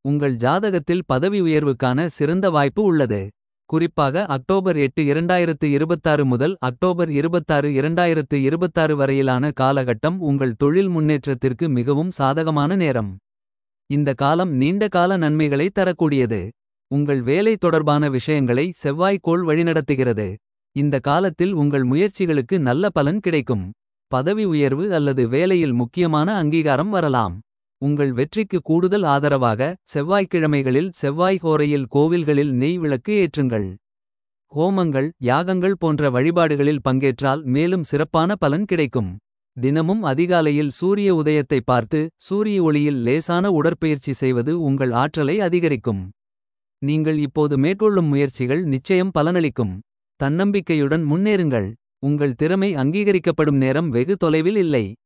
உங்கள் ஜாதகத்தில் பதவி உயர்வுக்கான சிறந்த வாய்ப்பு உள்ளது. குறிப்பாக அக்டோபர் 8 2026 முதல் அக்டோபர் 26 2026 வரையிலான காலகட்டம் உங்கள் தொழில் முன்னேற்றத்திற்கு மிகவும் சாதகமான நேரம். இந்த காலம் நீண்ட கால நன்மைகளை தரக்கூடியது. உங்கள் வேலை தொடர்பான விஷயங்களை செவ்வாய் கோள் வழிநடத்துகிறது. இந்த காலத்தில் உங்கள் முயற்சிகளுக்கு நல்ல பலன் கிடைக்கும். பதவி உயர்வு அல்லது வேலையில் முக்கியமான அங்கீகாரம் வரலாம். உங்கள் வெற்றிக்கு கூடுதல் ஆதரவாக செவ்வாய்க்கிழமைகளில் செவ்வாய் ஹோரையில் கோவில்களில் நெய் விளக்கு ஏற்றுங்கள். ஹோமங்கள் யாகங்கள் போன்ற வழிபாடுகளில் பங்கேற்றால் மேலும் சிறப்பான பலன் கிடைக்கும். தினமும் அதிகாலையில் சூரிய உதயத்தை பார்த்து சூரிய ஒளியில் லேசான உடற்பயிற்சி செய்வது உங்கள் ஆற்றலை அதிகரிக்கும். நீங்கள் இப்போது மேற்கொள்ளும் முயற்சிகள் நிச்சயம் பலனளிக்கும். தன்னம்பிக்கையுடன் முன்னேறுங்கள். உங்கள் திறமை அங்கீகரிக்கப்படும் நேரம் வெகு தொலைவில் இல்லை.